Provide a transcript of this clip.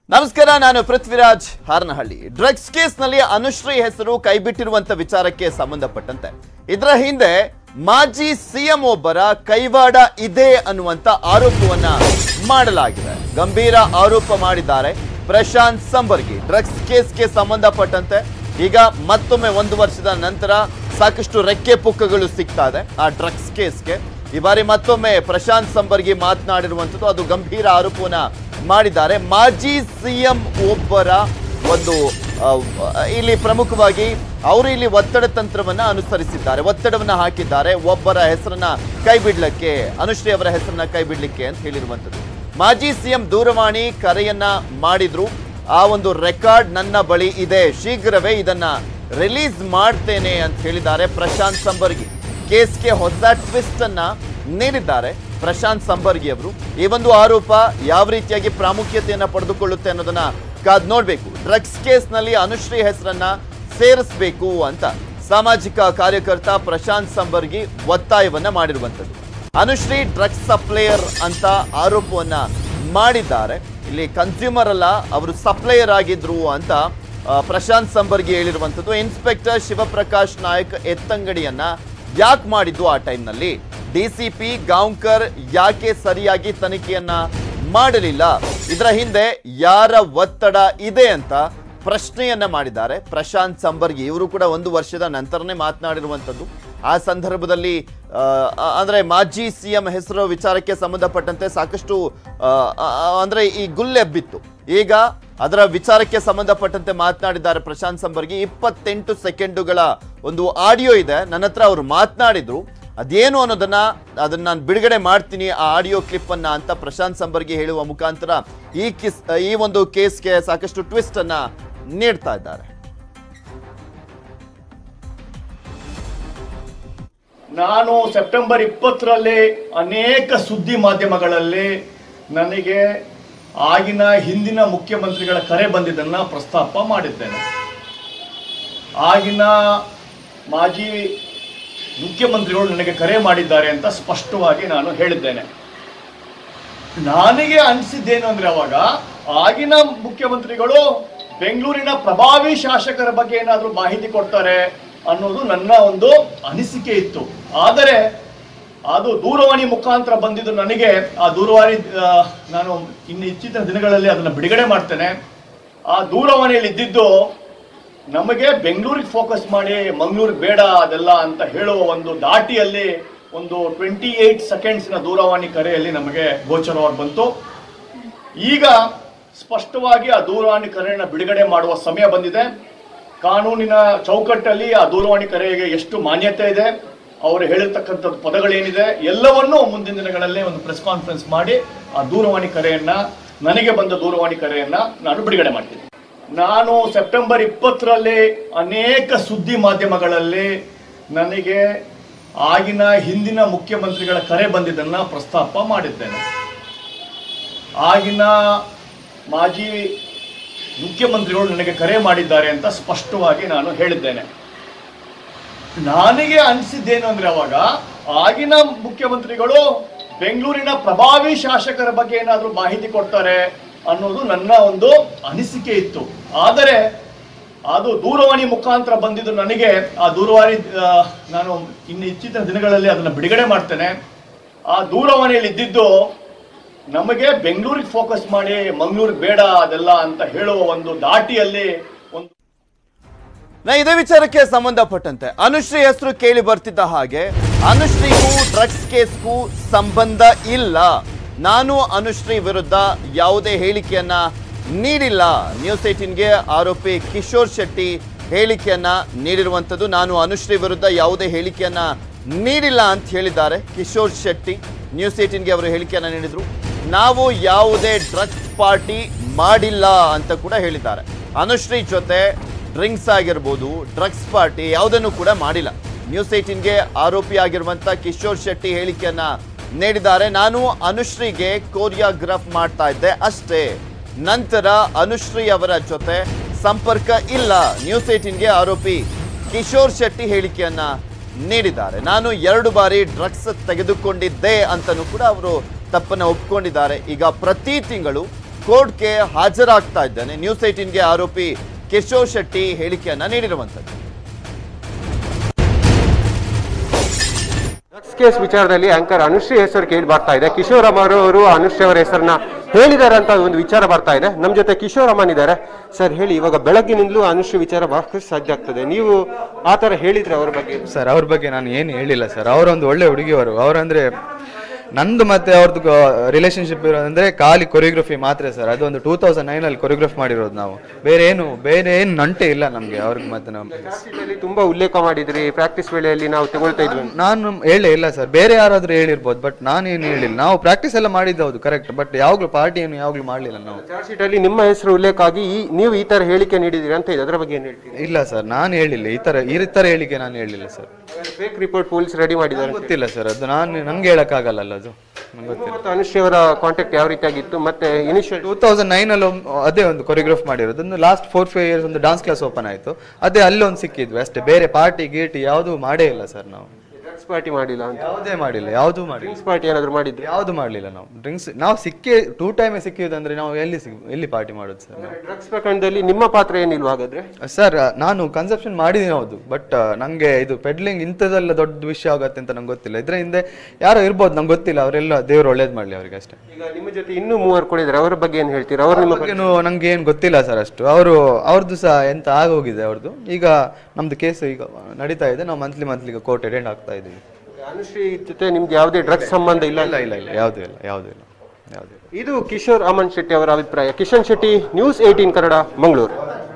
ನಮಸ್ಕಾರ ನಾನು ಪೃಥ್ವಿರಾಜ್ ಹಾರನಹಳ್ಳಿ ಡ್ರಗ್ಸ್ ಕೇಸ್ನಲ್ಲಿ ಅನುಶ್ರೀ ಹೆಸರು ಕೈಬಿಟ್ಟಿರುವಂತ ವಿಚಾರಕ್ಕೆ ಸಂಬಂಧಪಟ್ಟಂತೆ ಇದರ ಹಿಂದೆ ಮಾಜಿ ಸಿಎಂ ಒಬ್ಬರ ಕೈವಾಡ ಇದೆ ಅನ್ನುವಂತ ಆರೋಪವನ್ನ ಮಾಡಲಾಗಿದೆ ಗಂಭೀರ ಆರೋಪ ಮಾಡಿದ್ದಾರೆ ಪ್ರಶಾಂತ್ ಸಂಬರ್ಗಿ ಡ್ರಗ್ಸ್ ಕೇಸ್ಗೆ ಸಂಬಂಧಪಟ್ಟಂತೆ ಈಗ ಮತ್ತೊಮ್ಮೆ ಒಂದು ವರ್ಷದ ನಂತರ ಸಾಕಷ್ಟು ರೆಕ್ಕೆ ಪುಕ್ಕಗಳು ಸಿಗ್ತಾ ಇದೆ ಆ ಡ್ರಗ್ಸ್ ಕೇಸ್ಗೆ ಈ ಬಾರಿ ಮತ್ತೊಮ್ಮೆ ಪ್ರಶಾಂತ್ ಸಂಬರ್ಗಿ ಮಾತನಾಡಿರುವಂಥದ್ದು ಅದು ಗಂಭೀರ ಆರೋಪವನ್ನ ಮಾಡಿದ್ದಾರೆ ಮಾಜಿ ಸಿಎಂ ಒಬ್ಬರ ಒಂದು ಆ, ಇಲ್ಲಿ ಪ್ರಮುಖವಾಗಿ ಅವರು ಇಲ್ಲಿ ಒತ್ತಡ ತಂತ್ರವನ್ನ ಅನುಸರಿಸಿದ್ದಾರೆ ಒತ್ತಡವನ್ನ ಹಾಕಿದ್ದಾರೆ ಒಬ್ಬರ ಹೆಸರನ್ನ ಕೈ ಬಿಡ್ಲಿಕ್ಕೆ ಅನುಶ್ರೀ ಅವರ ಹೆಸರನ್ನ ಕೈ ಬಿಡ್ಲಿಕ್ಕೆ ಅಂತ ಹೇಳಿರುವಂಥದ್ದು ಮಾಜಿ ಸಿಎಂ ದೂರವಾಣಿ ಕರೆಯನ್ನ ಮಾಡಿದ್ರು ಆ ಒಂದು ರೆಕಾರ್ಡ್ ನನ್ನ ಬಳಿ ಇದೆ ಶೀಘ್ರವೇ ಇದನ್ನ ರಿಲೀಸ್ ಮಾಡ್ತೇನೆ ಅಂತ ಹೇಳಿದ್ದಾರೆ ಪ್ರಶಾಂತ್ ಸಂಬರ್ಗಿ ಕೇಸ್ಗೆ ಹೊಸ ಟ್ವಿಸ್ಟ್ ಅನ್ನ ನೀಡಿದ್ದಾರೆ ಪ್ರಶಾಂತ್ ಸಂಬರ್ಗಿ ಅವರು ಈ ಒಂದು ಆರೋಪ ಯಾವ ರೀತಿಯಾಗಿ ಪ್ರಾಮುಖ್ಯತೆಯನ್ನ ಪಡೆದುಕೊಳ್ಳುತ್ತೆ ಅನ್ನೋದನ್ನ ಕಾದ್ ನೋಡ್ಬೇಕು ಡ್ರಗ್ಸ್ ಕೇಸ್ನಲ್ಲಿ ಅನುಶ್ರೀ ಹೆಸರನ್ನ ಸೇರಿಸಬೇಕು ಅಂತ ಸಾಮಾಜಿಕ ಕಾರ್ಯಕರ್ತ ಪ್ರಶಾಂತ್ ಸಂಬರ್ಗಿ ಒತ್ತಾಯವನ್ನ ಮಾಡಿರುವಂಥದ್ದು ಅನುಶ್ರೀ ಡ್ರಗ್ಸ್ ಸಪ್ಲೈಯರ್ ಅಂತ ಆರೋಪವನ್ನ ಮಾಡಿದ್ದಾರೆ ಇಲ್ಲಿ ಕನ್ಸ್ಯೂಮರ್ ಅಲ್ಲ ಅವರು ಸಪ್ಲೈಯರ್ ಆಗಿದ್ರು ಅಂತ ಆ, ಪ್ರಶಾಂತ್ ಸಂಬರ್ಗಿ ಹೇಳಿರುವಂಥದ್ದು ಇನ್ಸ್ಪೆಕ್ಟರ್ ಶಿವಪ್ರಕಾಶ್ ನಾಯಕ್ ಎತ್ತಂಗಡಿಯನ್ನ ಯಾಕೆ ಮಾಡಿದ್ದು ಆ ಟೈಮ್ನಲ್ಲಿ ಡಿಸಿಪಿ ಗಾಂವ್ಕರ್ ಯಾಕೆ ಸರಿಯಾಗಿ ತನಿಖೆಯನ್ನ ಮಾಡಲಿಲ್ಲ ಇದರ ಹಿಂದೆ ಯಾರ ಒತ್ತಡ ಇದೆ ಅಂತ ಪ್ರಶ್ನೆಯನ್ನ ಮಾಡಿದ್ದಾರೆ ಪ್ರಶಾಂತ್ ಸಂಬರ್ಗಿ ಇವರು ಕೂಡ ಒಂದು ವರ್ಷದ ನಂತರನೇ ಮಾತನಾಡಿರುವಂಥದ್ದು ಆ ಸಂದರ್ಭದಲ್ಲಿ ಆ, ಆ, ಅಂದ್ರೆ ಮಾಜಿ ಸಿಎಂ ಹೆಸರು ವಿಚಾರಕ್ಕೆ ಸಂಬಂಧಪಟ್ಟಂತೆ ಸಾಕಷ್ಟು ಆ, ಆ, ಅಂದ್ರೆ ಈ ಗುಲ್ಲೆಬ್ಬಿತ್ತು ಈಗ ಅದರ ವಿಚಾರಕ್ಕೆ ಸಂಬಂಧಪಟ್ಟಂತೆ ಮಾತನಾಡಿದ್ದಾರೆ ಪ್ರಶಾಂತ್ ಸಂಬರ್ಗಿ ಇಪ್ಪತ್ತೆಂಟು ಸೆಕೆಂಡುಗಳ ಒಂದು ಆಡಿಯೋ ಇದೆ ನನ್ನ ಹತ್ರ ಅವರು ಮಾತನಾಡಿದ್ರು ಅದೇನು ಅನ್ನೋದನ್ನ ಅದನ್ನ ನಾನು ಬಿಡುಗಡೆ ಮಾಡ್ತೀನಿ ಆ ಆಡಿಯೋ ಕ್ಲಿಪ್ ಅನ್ನ ಅಂತ ಪ್ರಶಾಂತ್ ಸಂಬರ್ಗಿ ಹೇಳುವ ಮುಖಾಂತರ ಈ ಕಿಸ್ ಈ ಒಂದು ಕೇಸ್ಗೆ ಸಾಕಷ್ಟು ಟ್ವಿಸ್ಟ್ ಅನ್ನ ನೀಡ್ತಾ ಇದ್ದಾರೆ ನಾನು ಸೆಪ್ಟೆಂಬರ್ ಇಪ್ಪತ್ತರಲ್ಲಿ ಅನೇಕ ಸುದ್ದಿ ಮಾಧ್ಯಮಗಳಲ್ಲಿ ನನಗೆ ಆಗಿನ ಹಿಂದಿನ ಮುಖ್ಯಮಂತ್ರಿಗಳ ಕರೆ ಬಂದಿದ್ದನ್ನು ಪ್ರಸ್ತಾಪ ಮಾಡಿದ್ದೇನೆ ಆಗಿನ ಮಾಜಿ ಮುಖ್ಯಮಂತ್ರಿಗಳು ನನಗೆ ಕರೆ ಮಾಡಿದ್ದಾರೆ ಅಂತ ಸ್ಪಷ್ಟವಾಗಿ ನಾನು ಹೇಳಿದ್ದೇನೆ ನನಗೆ ಅನಿಸಿದ್ದೇನು ಅಂದ್ರೆ ಅವಾಗ ಆಗಿನ ಮುಖ್ಯಮಂತ್ರಿಗಳು ಬೆಂಗಳೂರಿನ ಪ್ರಭಾವಿ ಶಾಸಕರ ಬಗ್ಗೆ ಏನಾದರೂ ಮಾಹಿತಿ ಕೊಡ್ತಾರೆ ಅನ್ನೋದು ನನ್ನ ಒಂದು ಅನಿಸಿಕೆ ಇತ್ತು ಆದರೆ ಅದು ದೂರವಾಣಿ ಮುಖಾಂತರ ಬಂದಿದ್ದು ನನಗೆ ಆ ದೂರವಾಣಿ ಆ, ನಾನು ಇನ್ನು ಇತ್ತೀಚಿನ ದಿನಗಳಲ್ಲಿ ಅದನ್ನು ಬಿಡುಗಡೆ ಮಾಡ್ತೇನೆ ಆ ದೂರವಾಣಿಯಲ್ಲಿ ಇದ್ದಿದ್ದು ನಮಗೆ ಬೆಂಗಳೂರಿಗೆ ಫೋಕಸ್ ಮಾಡಿ ಮಂಗಳೂರಿಗೆ ಬೇಡ ಅದೆಲ್ಲ ಅಂತ ಹೇಳುವ ಒಂದು ದಾಟಿಯಲ್ಲಿ ಒಂದು ಟ್ವೆಂಟಿ ಏಯ್ಟ್ ಸೆಕೆಂಡ್ಸ್ನ ದೂರವಾಣಿ ಕರೆಯಲ್ಲಿ ನಮಗೆ ಗೋಚರವಾಗಿ ಬಂತು ಈಗ ಸ್ಪಷ್ಟವಾಗಿ ಆ ದೂರವಾಣಿ ಕರೆಯನ್ನು ಬಿಡುಗಡೆ ಮಾಡುವ ಸಮಯ ಬಂದಿದೆ ಕಾನೂನಿನ ಚೌಕಟ್ಟಲ್ಲಿ ಆ ದೂರವಾಣಿ ಕರೆಗೆ ಎಷ್ಟು ಮಾನ್ಯತೆ ಇದೆ ಅವರು ಹೇಳಿರ್ತಕ್ಕಂಥದ್ದು ಪದಗಳೇನಿದೆ ಎಲ್ಲವನ್ನೂ ಮುಂದಿನ ದಿನಗಳಲ್ಲಿ ಒಂದು ಪ್ರೆಸ್ ಕಾನ್ಫರೆನ್ಸ್ ಮಾಡಿ ಆ ದೂರವಾಣಿ ಕರೆಯನ್ನ ನನಗೆ ಬಂದ ದೂರವಾಣಿ ಕರೆಯನ್ನ ನಾನು ಬಿಡುಗಡೆ ಮಾಡ್ತೀನಿ ನಾನು ಸೆಪ್ಟೆಂಬರ್ ಇಪ್ಪತ್ತರಲ್ಲಿ ಅನೇಕ ಸುದ್ದಿ ಮಾಧ್ಯಮಗಳಲ್ಲಿ ನನಗೆ ಆಗಿನ ಹಿಂದಿನ ಮುಖ್ಯಮಂತ್ರಿಗಳ ಕರೆ ಬಂದಿದ್ದನ್ನು ಪ್ರಸ್ತಾಪ ಮಾಡಿದ್ದೇನೆ ಆಗಿನ ಮಾಜಿ ಮುಖ್ಯಮಂತ್ರಿಗಳು ನನಗೆ ಕರೆ ಮಾಡಿದ್ದಾರೆ ಅಂತ ಸ್ಪಷ್ಟವಾಗಿ ನಾನು ಹೇಳಿದ್ದೇನೆ ನನಗೆ ಅನಿಸಿದ್ದೇನು ಅಂದ್ರೆ ಅವಾಗ ಆಗಿನ ಮುಖ್ಯಮಂತ್ರಿಗಳು ಬೆಂಗಳೂರಿನ ಪ್ರಭಾವಿ ಶಾಸಕರ ಬಗ್ಗೆ ಏನಾದರೂ ಮಾಹಿತಿ ಕೊಡ್ತಾರೆ ಅನ್ನೋದು ನನ್ನ ಒಂದು ಅನಿಸಿಕೆ ಇತ್ತು ಆದರೆ ಅದು ದೂರವಾಣಿ ಮುಖಾಂತರ ಬಂದಿದ್ದು ನನಗೆ ಆ ದೂರವಾಣಿ ಆ, ನಾನು ಇನ್ನು ಇತ್ತೀಚಿನ ದಿನಗಳಲ್ಲಿ ಅದನ್ನು ಬಿಡುಗಡೆ ಮಾಡ್ತೇನೆ ಆ ದೂರವಾಣಿಯಲ್ಲಿ ಇದ್ದಿದ್ದು ನಮಗೆ ಬೆಂಗಳೂರಿಗೆ ಫೋಕಸ್ ಮಾಡಿ ಮಂಗಳೂರಿಗೆ ಬೇಡ ಅದೆಲ್ಲ ಅಂತ ಹೇಳುವ ಒಂದು ದಾಟಿಯಲ್ಲಿ ಒಂದು ನಾ ಇದೇ ವಿಚಾರಕ್ಕೆ ಸಂಬಂಧಪಟ್ಟಂತೆ ಅನುಶ್ರೀ ಹೆಸರು ಕೇಳಿ ಬರ್ತಿದ್ದ ಹಾಗೆ ಅನುಶ್ರೀಗೂ ಡ್ರಗ್ಸ್ ಕೇಸ್ಗೂ ಸಂಬಂಧ ಇಲ್ಲ ನಾನು ಅನುಶ್ರೀ ವಿರುದ್ಧ ಯಾವುದೇ ಹೇಳಿಕೆಯನ್ನ ನೀಡಿಲ್ಲ ನ್ಯೂಸ್ ಏಟೀನ್ಗೆ ಆರೋಪಿ ಕಿಶೋರ್ ಶೆಟ್ಟಿ ಹೇಳಿಕೆಯನ್ನ ನೀಡಿರುವಂಥದ್ದು ನಾನು ಅನುಶ್ರೀ ವಿರುದ್ಧ ಯಾವುದೇ ಹೇಳಿಕೆಯನ್ನ ನೀಡಿಲ್ಲ ಅಂತ ಹೇಳಿದ್ದಾರೆ ಕಿಶೋರ್ ಶೆಟ್ಟಿ ನ್ಯೂಸ್ ಏಟೀನ್ಗೆ ಅವರು ಹೇಳಿಕೆಯನ್ನ ನೀಡಿದ್ರು ನಾವು ಯಾವುದೇ ಡ್ರಗ್ಸ್ ಪಾರ್ಟಿ ಮಾಡಿಲ್ಲ ಅಂತ ಕೂಡ ಹೇಳಿದ್ದಾರೆ ಅನುಶ್ರೀ ಜೊತೆ ಡ್ರಿಂಕ್ಸ್ ಆಗಿರ್ಬೋದು ಡ್ರಗ್ಸ್ ಪಾರ್ಟಿ ಯಾವುದನ್ನು ಕೂಡ ಮಾಡಿಲ್ಲ ನ್ಯೂಸ್ ಏಟೀನ್ಗೆ ಆರೋಪಿ ಆಗಿರುವಂತ ಕಿಶೋರ್ ಶೆಟ್ಟಿ ಹೇಳಿಕೆಯನ್ನ ನೀಡಿದ್ದಾರೆ ನಾನು ಅನುಶ್ರೀಗೆ ಕೋರಿಯೋಗ್ರಾಫ್ ಮಾಡ್ತಾ ಇದ್ದೆ ಅಷ್ಟೇ ನಂತರ ಅನುಶ್ರೀ ಅವರ ಜೊತೆ ಸಂಪರ್ಕ ಇಲ್ಲ ನ್ಯೂಸ್ ಏಟೀನ್ಗೆ ಆರೋಪಿ ಕಿಶೋರ್ ಶೆಟ್ಟಿ ಹೇಳಿಕೆಯನ್ನ ನೀಡಿದ್ದಾರೆ ನಾನು ಎರಡು ಬಾರಿ ಡ್ರಗ್ಸ್ ತೆಗೆದುಕೊಂಡಿದ್ದೆ ಅಂತಲೂ ಕೂಡ ಅವರು ತಪ್ಪನ್ನ ಒಪ್ಕೊಂಡಿದ್ದಾರೆ ಈಗ ಪ್ರತಿ ತಿಂಗಳು ಕೋರ್ಟ್ಗೆ ಹಾಜರಾಗ್ತಾ ಇದ್ದಾನೆ ನ್ಯೂಸ್ ಏಟೀನ್ಗೆ ಆರೋಪಿ ಕಿಶೋರ್ ಶೆಟ್ಟಿ ಹೇಳಿಕೆಯನ್ನ ನೀಡಿರುವಂಥದ್ದು ಡ್ರಗ್ಸ್ ಕೇಸ್ ವಿಚಾರದಲ್ಲಿ ಆಂಕರ್ ಅನುಶ್ರೀ ಹೆಸರು ಕೇಳಿ ಬರ್ತಾ ಇದೆ ಕಿಶೋರ್ ಅಮರ್ ಅವರು ಅನುಶ್ರೀ ಅವರ ಹೆಸರನ್ನ ಹೇಳಿದ್ದಾರೆ ಅಂತ ಒಂದು ವಿಚಾರ ಬರ್ತಾ ಇದೆ ನಮ್ಮ ಜೊತೆ ಕಿಶೋರ್ ಅಮನ್ ಇದ್ದಾರೆ ಸರ್ ಹೇಳಿ ಇವಾಗ ಬೆಳಗ್ಗಿನಿಂದಲೂ ಅನುಶ್ರೀ ವಿಚಾರ ಬಹಳಷ್ಟು ಸಜ್ಜ ಆಗ್ತದೆ ನೀವು ಆ ಥರ ಹೇಳಿದ್ರೆ ಅವ್ರ ಬಗ್ಗೆ ಸರ್ ಅವ್ರ ಬಗ್ಗೆ ನಾನು ಏನು ಹೇಳಿಲ್ಲ ಸರ್ ಅವರೊಂದು ಒಳ್ಳೆ ಹುಡುಗಿಯವರು ಅವರಂದ್ರೆ ನಂದು ಮತ್ತೆ ಅವ್ರದ್ದು ರಿಲೇಶನ್ಶಿಪ್ ಇರೋದಂದ್ರೆ ಖಾಲಿ ಕೊರಿಯೋಗ್ರಫಿ ಮಾತ್ರ ಸರ್ ಅದೊಂದು ಟೂ ತೌಸಂಡ್ ನೈನಲ್ಲಿ ಕೊರಿಯೋಗ್ರಫ್ ಮಾಡಿರೋದು ನಾವು ಬೇರೆ ಏನು ಬೇರೆ ಏನು ನಂಟೆ ಇಲ್ಲ ನಮಗೆ ಅವ್ರಿಗೆ ಮತ್ತೆ ನಮ್ಮ ಪ್ರಾಕ್ಟೀಸಲ್ಲಿ ತುಂಬಾ ಉಲ್ಲೇಖ ಮಾಡಿದ್ರಿ ಪ್ರಾಕ್ಟೀಸ್ ವೇಳೆಯಲ್ಲಿ ನಾವು ತಗೊಳ್ತಾ ಇದ್ವಿ ಅಂತ. ನಾನು ಹೇಳೇ ಇಲ್ಲ ಸರ್ ಬೇರೆ ಯಾರಾದ್ರೂ ಹೇಳಿರ್ಬೋದು ಬಟ್ ನಾನೇನು ಹೇಳಿಲ್ಲ ನಾವು ಪ್ರಾಕ್ಟೀಸ್ ಎಲ್ಲ ಮಾಡಿದ್ದು ಹೌದು ಕರೆಕ್ಟ್ ಬಟ್ ಯಾವಾಗಲೂ ಪಾರ್ಟಿ ಏನು ಯಾವಾಗಲೂ ಮಾಡಲಿಲ್ಲ ನಾವು ಚಾರ್ಜ್ ಶೀಟ್ ಅಲ್ಲಿ ನಿಮ್ಮ ಹೆಸರು ಉಲ್ಲೇಖ ಆಗಿ ಈ ನೀವು ಈ ತರ ಹೇಳಿಕೆ ನೀಡಿದಿರಿ ಅಂತ ಇದೆ ಅದರ ಬಗ್ಗೆ ಏನು ಹೇಳ್ತೀರಿ ಇಲ್ಲ ಸರ್ ನಾನು ಹೇಳಿಲ್ಲ ಈ ಥರ ಈ ಥರ ಹೇಳಿಕೆ ನಾನು ಹೇಳಿಲ್ಲ sir fake report police ready ಮಾಡಿದ್ದಾರೆ ಗೊತ್ತಿಲ್ಲ ಸರ್ ಅದು ನಾನು ನಂಗೆ ಹೇಳೋಕ್ಕಾಗಲ್ಲ ಅದು ನಂಗೆ ಗೊತ್ತಿಲ್ಲ ಮತ್ತು ಅನುಶ್ರೀ ಅವರ ಕಾಂಟ್ಯಾಕ್ಟ್ ಯಾವ ರೀತಿಯಾಗಿತ್ತು ಮತ್ತೆ ಇನಿಷಿಯಲ್ ಟೂ ತೌಸಂಡ್ ನೈನಲ್ಲಿ ಅದೇ ಒಂದು ಕೊರಿಯೋಗ್ರಾಫ್ ಮಾಡಿರೋದು ಒಂದು ಲಾಸ್ಟ್ ಫೋರ್ ಫೈವ್ ಇಯರ್ಸ್ ಒಂದು ಡಾನ್ಸ್ ಕ್ಲಾಸ್ ಓಪನ್ ಆಯಿತು ಅದೇ ಅಲ್ಲಿ ಒಂದು ಸಿಕ್ಕಿದ್ವಿ ಅಷ್ಟೇ ಬೇರೆ ಪಾರ್ಟಿ ಗೀಟಿ ಯಾವುದೂ ಮಾಡೇ ಇಲ್ಲ ಸರ್ ನಾವು ಡ್ರಗ್ಸ್ ಪಾರ್ಟಿ ಮಾಡಿಲ್ಲ ಅಂತ ಯಾವುದೇ ಮಾಡಿಲ್ಲ ಯಾವುದೂ ಮಾಡಿಲ್ಲ ಡ್ರಿಂಕ್ಸ್ ಪಾರ್ಟಿ ಏನಾದ್ರು ಮಾಡಿದ್ರೆ ಯಾವುದು ಮಾಡಲಿಲ್ಲ ನಾವು ಡ್ರಿಂಕ್ಸ್ ನಾವು ಸಿಕ್ಕಿ ಟೂ ಟೈಮೇ ಸಿಕ್ಕಿದಂದ್ರೆ ನಾವು ಎಲ್ಲಿ ಸಿಗ್ ಎಲ್ಲಿ ಪಾರ್ಟಿ ಮಾಡೋದು ಸರ್ ನಾವು ಡ್ರಗ್ಸ್ ಪ್ರಕರಣದಲ್ಲಿ ನಿಮ್ಮ ಪಾತ್ರ ಏನಿಲ್ವಾ ಹಾಗಾದ್ರೆ ಸರ್ ನಾನು ಕನ್ಸೆಪ್ಷನ್ ಮಾಡಿದ್ದೀನಿ ಹೌದು ಬಟ್ ನನಗೆ ಇದು ಪೆಡ್ಲಿಂಗ್ ಇಂಥದ್ದೆಲ್ಲ ದೊಡ್ಡ ವಿಷಯ ಆಗುತ್ತೆ ಅಂತ ನಂಗೆ ಗೊತ್ತಿಲ್ಲ ಇದರ ಹಿಂದೆ ಯಾರೋ ಇರ್ಬೋದು ನಂಗೆ ಗೊತ್ತಿಲ್ಲ ಅವರೆಲ್ಲ ದೇವ್ರು ಒಳ್ಳೇದು ಮಾಡಲಿ ಅವರಿಗೆ ಅಷ್ಟೇ ಈಗ ನಿಮ್ಮ ಜೊತೆ ಇನ್ನೂ ಮೂವರು ಕೊಡಿದ್ರೆ ಅವರ ಬಗ್ಗೆ ಏನು ಹೇಳ್ತೀರಾ ಅವರು ನಿಮ್ಮ ಬಗ್ಗೆನೂ ನಂಗೆ ಏನು ಗೊತ್ತಿಲ್ಲ ಸರ್ ಅಷ್ಟು ಅವರು ಅವ್ರದ್ದು ಸಹ ಎಂತ ಆಗೋಗಿದೆ ಅವ್ರದ್ದು ಈಗ ನಮ್ದು ಕೇಸ್ ಈಗ ನಡೀತಾ ಇದೆ ನಾವು ಮಂತ್ಲಿ ಮಂತ್ಲಿ ಈಗ ಕೋರ್ಟ್ ಅಟೆಂಡ್ ಆಗ್ತಾ ಇದ್ದೀವಿ ಅನುಶ್ರೀ ಜೊತೆ ನಿಮ್ಗೆ ಯಾವುದೇ ಡ್ರಗ್ಸ್ ಸಂಬಂಧ ಇಲ್ಲ ಇಲ್ಲ ಇಲ್ಲ ಇಲ್ಲ ಯಾವುದೂ ಇಲ್ಲ ಯಾವುದೂ ಇಲ್ಲ ಯಾವುದೂ ಇಲ್ಲ ಇದು ಕಿಶೋರ್ ಅಮನ್ ಶೆಟ್ಟಿ ಅವರ ಅಭಿಪ್ರಾಯ ಕಿಶನ್ ಶೆಟ್ಟಿ ನ್ಯೂಸ್ ಏಟೀನ್ ಕನ್ನಡ ಮಂಗಳೂರು